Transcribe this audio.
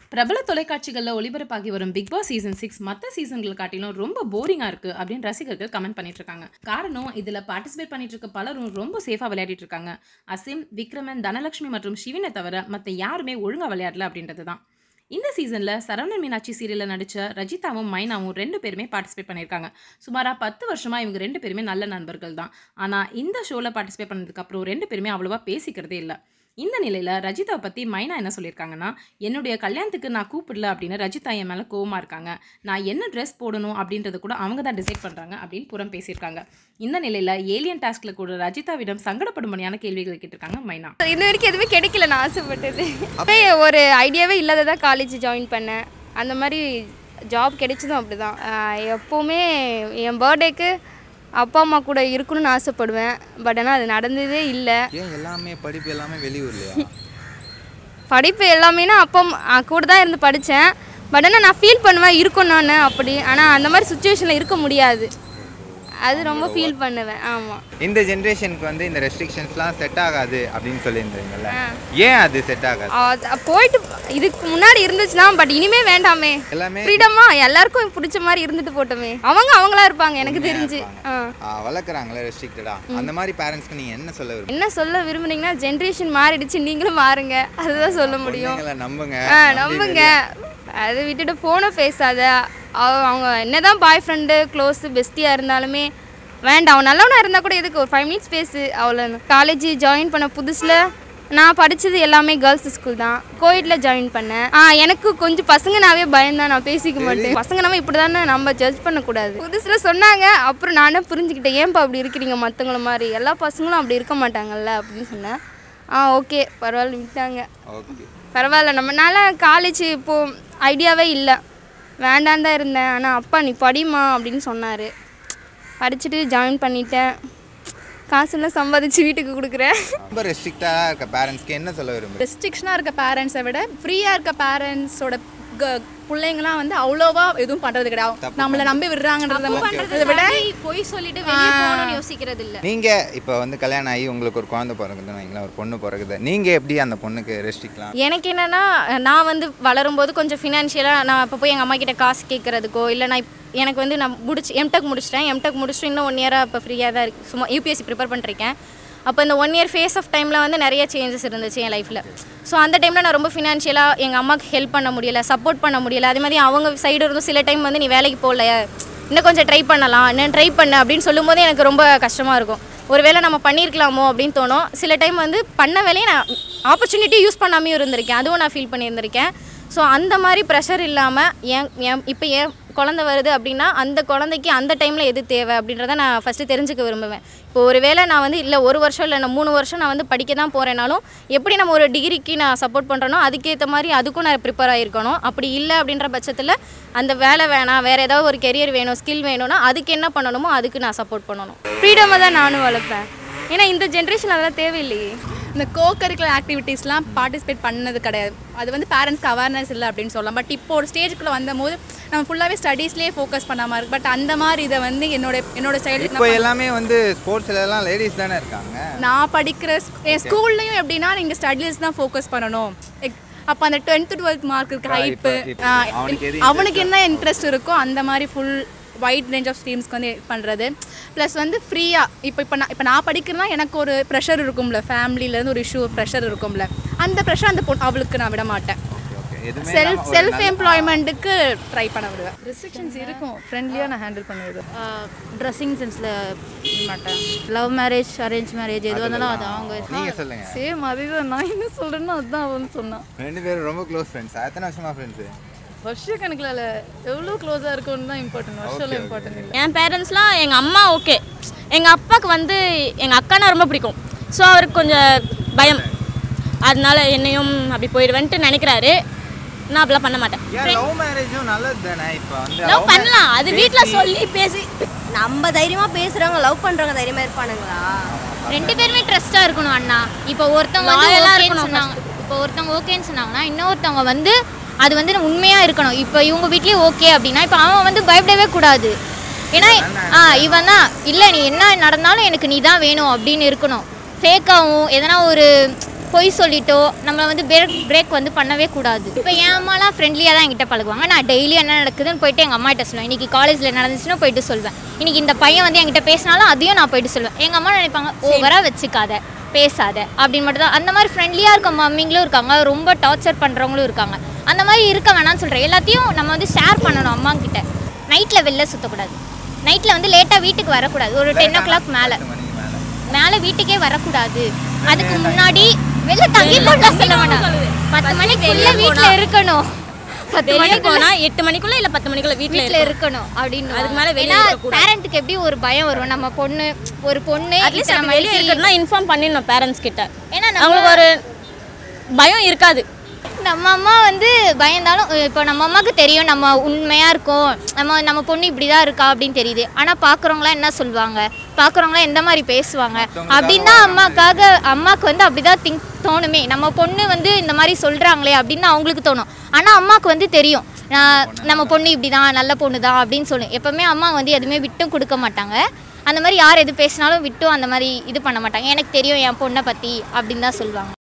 பிரபல தொலைக்காட்சிகளில் ஒளிபரப்பாகி வரும் பிக் பாஸ் சீசன் சிக்ஸ் மற்ற சீசன்களை காட்டிலும் ரொம்ப போரிங்காக இருக்குது அப்படின்னு ரசிகர்கள் கமெண்ட் பண்ணிட்டு இருக்காங்க காரணம் இதில் பார்ட்டிசிபேட் பண்ணிட்டு இருக்க பலரும் ரொம்ப சேஃபாக விளையாடிட்டு இருக்காங்க அசிம் விக்ரமன் தனலட்சுமி மற்றும் சிவினை தவிர மற்ற யாருமே ஒழுங்காக விளையாடல அப்படின்றது தான் இந்த சீசனில் சரவணன் மீனாட்சி சீரியலில் நடித்த ரஜிதாவும் மைனாவும் ரெண்டு பேருமே பார்ட்டிசிபேட் பண்ணியிருக்காங்க சுமாராக பத்து வருஷமாக இவங்க ரெண்டு பேருமே நல்ல நண்பர்கள் தான் ஆனால் இந்த ஷோவில் பார்ட்டிசிபேட் பண்ணதுக்கப்புறம் ரெண்டு பேருமே அவ்வளோவா பேசிக்கிறதே இல்லை இந்த நிலையில் ரஜிதாவை பற்றி மைனா என்ன சொல்லியிருக்காங்கன்னா என்னுடைய கல்யாணத்துக்கு நான் கூப்பிடல அப்படின்னு ரஜிதா என் மேலே கோவமாக இருக்காங்க நான் என்ன ட்ரெஸ் போடணும் அப்படின்றது கூட அவங்க தான் டிசைட் பண்ணுறாங்க அப்படின்னு புறம் பேசியிருக்காங்க இந்த நிலையில் ஏலியன் டாஸ்கில் கூட ரஜிதாவிடம் சங்கடப்படும்படியான கேள்விகள் கேட்டிருக்காங்க மைனா இன்ன வரைக்கும் எதுவுமே கிடைக்கல நான் ஆசைப்பட்டது அப்படியே ஒரு ஐடியாவே இல்லாததா காலேஜ் ஜாயின் பண்ணேன் அந்த மாதிரி ஜாப் கிடைச்சதும் அப்படி தான் எப்போவுமே என் பர்த்டேக்கு அப்பா அம்மா கூட இருக்கணும்னு ஆசைப்படுவேன் பட் ஆனால் அது நடந்ததே இல்லை ஏன் எல்லாமே படிப்பு எல்லாமே வெளியூர்லையா படிப்பு எல்லாமேனா அப்பா அம்மா ஆ, கூட தான் இருந்து படித்தேன் பட் ஆனால் நான் ஃபீல் பண்ணுவேன் இருக்கணும்னு அப்படி ஆனால் அந்த மாதிரி சுச்சுவேஷனில் இருக்க முடியாது அது ரொம்ப ஃபீல் பண்ணுவேன் ஆமாம் இந்த ஜென்ரேஷனுக்கு வந்து இந்த ரெஸ்ட்ரிக்ஷன்ஸ்லாம் செட் ஆகாது அப்படின்னு சொல்லியிருந்தீங்கல்ல ஏன் அது செட் ஆகாது அது- போயிட்டு இதுக்கு முன்னாடி இருந்துச்சுன்னா பட் இனிமே வேண்டாமே எல்லாமே ஃப்ரீடமா எல்லாருக்கும் பிடிச்ச மாதிரி இருந்துட்டு போட்டோமே அவங்க அவங்களா இருப்பாங்க எனக்கு தெரிஞ்சு ஆ. ஆ, வளர்க்குறாங்களே ரெஸ்ட்ரிக்டடா அந்த மாதிரி பேரண்ட்ஸ்க்கு நீங்கள் என்ன சொல்ல விரும்புறீங்க என்ன சொல்ல விரும்புனீங்கன்னா ஜென்ரேஷன் மாறிடுச்சு நீங்களும் மாறுங்க அதுதான் சொல்ல முடியும் பொண்ணுங்களை நம்புங்க ஆ நம்பி நம்புங்க அதை விட்டுட்டு ஃபோனை பேசாத அவ- அவங்க என்னதான் பாய் ஃப்ரெண்டு க்ளோஸு பெஸ்டியாக இருந்தாலுமே வேண்டாம் அவன் நல்லவனா இருந்தால் கூட எதுக்கு ஒரு ஃபைவ் மினிட்ஸ் பேசு அவ்வளோ காலேஜ் ஜாயின் பண்ண புதுசில் நான் படித்தது எல்லாமே கேர்ள்ஸ் ஸ்கூல் தான் கோயிட்டில் ஜாயின் பண்ணேன் ஆ எனக்கு கொஞ்சம் பசங்கனாவே பயம்தான் நான் பேசிக்க மாட்டேன் பசங்க நம்ம இப்படி தானே நம்ம ஜட்ஜ் பண்ணக்கூடாது புதுசில் சொன்னாங்க அப்புறம் நானே புரிஞ்சுக்கிட்டேன் ஏன்ப்பா அப்படி இருக்கிறீங்க மற்றவங்கள மாதிரி எல்லா பசங்களும் அப்படி இருக்க மாட்டாங்கல்ல அப்படின்னு சொன்னேன் ஆ ஓகே பரவாயில்ல விட்டாங்க ஓகே பரவாயில்ல நம்மனால காலேஜ் இப்போது ஐடியாவே இல்லை வேண்டாம் தான் இருந்தேன் ஆனால் அப்பா நீ படிமா அப்படின்னு சொன்னார் படிச்சுட்டு ஜாயின் பண்ணிட்டேன் காசெல்லாம் சம்பாதிச்சு வீட்டுக்கு கொடுக்குறேன் ரொம்ப ரெஸ்ட்ரிக்டாக இருக்க பேரண்ட்ஸ்க்கு என்ன சொல்ல விரும்புறீங்க ரெஸ்ட்ரிக்ஷனாக இருக்க பேரண்ட்ஸை விட ஃப்ரீயாக இருக்க பேரண்ட்ஸோட பிள்ளைங்களாம் வந்து அவ்வளோவா எதுவும் பண்ணுறது கிடையாது நம்மளை நம்பி விடுறாங்கன்றத அதை விட பொய் சொல்லிட்டு வெளியே போகணும்னு யோசிக்கிறது இல்ல நீங்கள் இப்போ வந்து கல்யாணம் ஆகி உங்களுக்கு ஒரு குழந்தை பிறகுதுன்னு வைங்களேன் ஒரு பொண்ணு பிறகுது நீங்கள் எப்படி அந்த பொண்ணுக்கு ரெஸ்ட்ரிக்ட்லாம் எனக்கு என்னன்னா நான் வந்து வளரும்போது கொஞ்சம் ஃபினான்ஷியலாக நான் இப்போ போய் எங்கள் அம்மா கிட்ட காசு கேட்கறதுக்கோ இல்லை நான் இப்- எனக்கு வந்து நான் முடிச்சு எம்டெக் முடிச்சிட்டேன் எம்டெக் முடிச்சுட்டு இன்னும் ஒன் இயராக இப்போ ஃப்ரீயாக தான் இருக்கு சும்மா யூபிஎஸ்சி ப்ரிப்பேர் பண்ணிருக்கேன் அப்போ இந்த ஒன் இயர் ஃபேஸ் ஆஃப் டைமில் வந்து நிறைய சேஞ்சஸ் இருந்துச்சு என் லைஃப்பில் ஸோ அந்த டைமில் நான் ரொம்ப ஃபினான்ஷியலாக எங்கள் அம்மாவுக்கு ஹெல்ப் பண்ண முடியல சப்போர்ட் பண்ண முடியல அதே மாதிரி அவங்க சைடு இருந்தும் சில டைம் வந்து நீ வேலைக்கு போகல இன்னும் கொஞ்சம் ட்ரை பண்ணலாம் இன்னும் ட்ரை பண்ண அப்படின்னு சொல்லும்போது எனக்கு ரொம்ப கஷ்டமாக இருக்கும் ஒருவேளை நம்ம பண்ணியிருக்கலாமோ அப்படின்னு தோணும் சில டைம் வந்து பண்ண வேலையை நான் ஆப்பர்ச்சுனிட்டி யூஸ் பண்ணாமையும் இருந்திருக்கேன் அதுவும் நான் ஃபீல் பண்ணியிருந்திருக்கேன் ஸோ அந்த மாதிரி ப்ரெஷர் இல்லாமல் என் என் இப்போ என் குழந்தை வருது அப்படின்னா அந்த குழந்தைக்கு அந்த டைமில் எது தேவை அப்படின்றத நான் ஃபஸ்ட்டு தெரிஞ்சுக்க விரும்புவேன் இப்போ ஒருவேளை நான் வந்து இல்லை ஒரு வருஷம் இல்லை நான் மூணு வருஷம் நான் வந்து படிக்க தான் போகிறேனாலும் எப்படி நம்ம ஒரு டிகிரிக்கு நான் சப்போர்ட் பண்ணுறேனோ அதுக்கேற்ற மாதிரி அதுக்கும் நான் ப்ரிப்பேர் ஆகிருக்கணும் அப்படி இல்லை அப்படின்ற பட்சத்தில் அந்த வேலை வேணாம் வேறு ஏதாவது ஒரு கெரியர் வேணும் ஸ்கில் வேணும்னா அதுக்கு என்ன பண்ணணுமோ அதுக்கு நான் சப்போர்ட் பண்ணணும் ஃப்ரீடமாக தான் நானும் வளர்ப்பேன் ஏன்னா இந்த ஜென்ரேஷன் அதெல்லாம் தேவையில்லையே இந்த கோ கரிக்குலர் ஆக்டிவிட்டீஸ்லாம் பார்ட்டிசிபேட் பண்ணது கிடையாது அது வந்து பேரண்ட்ஸ்க்கு அவேர்னஸ் இல்லை அப்படின்னு சொல்லலாம் பட் இப்போ ஒரு ஸ்டேஜுக்குள்ளே வந்தபோது நம்ம ஃபுல்லாகவே ஸ்டடீஸ்லேயே ஃபோக்கஸ் பண்ணாமல் இருக்கு பட் அந்த மாதிரி இதை வந்து என்னோட என்னோட சைடு இப்போ எல்லாமே வந்து ஸ்போர்ட்ஸ்ல எல்லாம் லேடிஸ் தானே இருக்காங்க நான் படிக்கிற ஸ்கூ- என் ஸ்கூல்லையும் எப்படின்னா நீங்கள் ஸ்டடீஸ் தான் ஃபோக்கஸ் பண்ணணும் அப்போ அந்த டென்த்து டுவெல்த் மார்க் இருக்கு இப்ப- ஹைப்பு இப்ப அவனுக்கு எது அவனுக்கு என்ன இன்ட்ரெஸ்ட் இருக்கோ அந்த மாதிரி ஃபுல் வைட் ரேஞ்ச் ஆஃப் ஸ்ட்ரீம்ஸ்க்கு வந்து பண்ணுறது ப்ளஸ் வந்து ஃப்ரீயாக இப்போ இப்போ நான் இப்போ நான் படிக்கிறேன்னா எனக்கு ஒரு ப்ரெஷர் இருக்கும்ல ஃபேமிலியிலேருந்து ஒரு இஷ்யூ ப்ரெஷர் இருக்கும்ல அந்த ப்ரெஷர் அந்த பொண்ணு அவளுக்கு நான் விட மாட்டேன் ஓகே எதுவுமே செல்ஃப் இல்லாம ஒரு செல்ஃப் நல்ல- எம்ப்ளாய்மெண்ட்டுக்கு ட்ரை பண்ண விடுவேன் ரெஸ்ட்ரிக்ஷன்ஸ் இருக்கும் ஃப்ரெண்ட்லியாக நான் ஹேண்டில் பண்ணுவேன் ட்ரெஸ்ஸிங் சென்ஸில் மாட்டேன் லவ் மேரேஜ் அரேஞ்ச் மேரேஜ் எது வந்தாலும் அது அவங்க நீங்க சொல்லுங்க சேம் அதுதான் நான் என்ன சொல்கிறேன்னா அதுதான் அவன் சொன்னான் ரெண்டு பேரும் ரொம்ப க்ளோஸ் ஃப்ரெண்ட்ஸ் எத்தனை வருஷமா ஃப்ரெண்ட்ஸு வருஷ கணக்கில் இல்லை எவ்வளோ க்ளோஸாக இருக்கும்னு தான் இம்பார்ட்டன்ட் வருஷம் இம்பார்ட்டன்ட் இல்லை என் பேரண்ட்ஸ்லாம் எங்கள் அம்மா ஓகே எங்கள் அப்பாவுக்கு வந்து எங்கள் அக்கானா ரொம்ப பிடிக்கும் ஸோ அவருக்கு கொஞ்சம் பயம் அதனால என்னையும் அப்படி போயிடுவேன்ட்டு நினைக்கிறாரு நான் அப்படிலாம் பண்ண மாட்டேன் ஏன் லவ் மேரேஜும் நல்லது தானே இப்போ வந்து லவ் பண்ணலாம் அது வீட்டில் சொல்லி பேசி நம்ம தைரியமா பேசுறவங்க லவ் பண்றவங்க தைரியமா இருப்பானுங்களா ரெண்டு பேருமே ட்ரஸ்டா இருக்கணும் அண்ணா இப்போ ஒருத்தவங்க வந்து Loyal-ஆ ஓகேன்னு இருக்கணும் சொன்னாங்க இப்போ ஒருத்தவங்க ஓகேன்னு சொன்னாங்கன்னா இன்னொருத்தவங்க வந்து அது வந்து உண்மையா இருக்கணும் இப்போ இவங்க வீட்லயே ஓகே அப்படின்னா இப்போ அவன் வந்து பயப்படவே கூடாது ஏன்னா ஆ இவன் தான் இல்லை நீ என்ன நடந்தாலும் எனக்கு நீ தான் வேணும் அப்படின்னு இருக்கணும் ஃபேக்காகவும் எதனா ஒரு பொய் சொல்லிட்டோ நம்மளை வந்து பிரேக் பிரேக் வந்து பண்ணவே கூடாது இப்போ என் அம்மாலாம் ஃப்ரெண்ட்லியாக தான் என்கிட்ட பழகுவாங்க நான் டெய்லி என்ன நடக்குதுன்னு போயிட்டு எங்கள் அம்மாட்ட சொல்லுவேன் இன்றைக்கி காலேஜில் நடந்துச்சுன்னா போயிட்டு சொல்வேன் இன்றைக்கி இந்த பையன் வந்து என்கிட்ட பேசினாலும் அதையும் நான் போயிட்டு சொல்லுவேன் எங்கள் அம்மா நினைப்பாங்க ஓவராக வச்சுக்காத பேசாத அப்படின்னு மட்டும் தான் அந்த மாதிரி ஃப்ரெண்ட்லியாக இருக்க மம்மிங்களும் இருக்காங்க ரொம்ப டார்ச்சர் பண்ணுறவங்களும் இருக்காங்க அந்த மாதிரி இருக்க வேணாம்னு சொல்கிறேன் எல்லாத்தையும் நம்ம வந்து ஷேர் பண்ணணும் அம்மா கிட்ட நைட்டில் வெளில சுற்றக்கூடாது நைட்டில் வந்து லேட்டாக வீட்டுக்கு வரக்கூடாது ஒரு டென் ஓ கிளாக் மேலே மேலே வீட்டுக்கே வரக்கூடாது அதுக்கு முன்னாடி வெளில தங்கி போட்டா சொல்ல வேண்டாம் பத்து மணிக்குள்ள வீட்டில் இருக்கணும் பத்து வெளியே மணிக்குள்ள போனா எட்டு மணிக்குள்ள இல்ல பத்து மணிக்குள்ள வீட்ல வீட்டில் இருக்கணும் இருக்கணும் அப்படின்னு அதுக்கு மேல வெளிய ஏன்னா இருக்கக்கூடாது. பேரண்ட்டுக்கு எப்படி ஒரு பயம் வரும் நம்ம பொண்ணு ஒரு பொண்ணு அட்லீஸ்ட் இத்தனை நம்ம வெளியே மணிக்கு இருக்கிறதுனா இன்ஃபார்ம் பண்ணிடணும் பேரண்ட்ஸ் கிட்ட ஏன்னா நம்ம- அவங்களுக்கு ஒரு பயம் இருக்காது நம்ம அம்மா வந்து பயந்தாலும் இப்போ நம்ம அம்மாவுக்கு தெரியும் நம்ம உண்மையாக இருக்கோம் நம்ம நம்ம பொண்ணு இப்படி தான் இருக்கா அப்படின்னு தெரியுது ஆனால் பார்க்குறவங்களாம் என்ன சொல்லுவாங்க பார்க்குறவங்களாம் எந்த மாதிரி பேசுவாங்க அப்படின்னு தான் அம்மாக்காக அம்மாவுக்கு வந்து அப்படி தான் திங்க் தோணுமே நம்ம பொண்ணு வந்து இந்த மாதிரி சொல்கிறாங்களே அப்படின்னு தான் அவங்களுக்கு தோணும் ஆனால் அம்மாவுக்கு வந்து தெரியும் நான் நம்ம பொண்ணு இப்படி தான் நல்ல பொண்ணு தான் அப்படின்னு சொல்லு எப்போவுமே அம்மா வந்து எதுவுமே விட்டும் கொடுக்க மாட்டாங்க அந்த மாதிரி யார் எது பேசினாலும் விட்டும் அந்த மாதிரி இது பண்ண மாட்டாங்க எனக்கு தெரியும் என் பொண்ணை பற்றி அப்படின்னு தான் சொல்லுவாங்க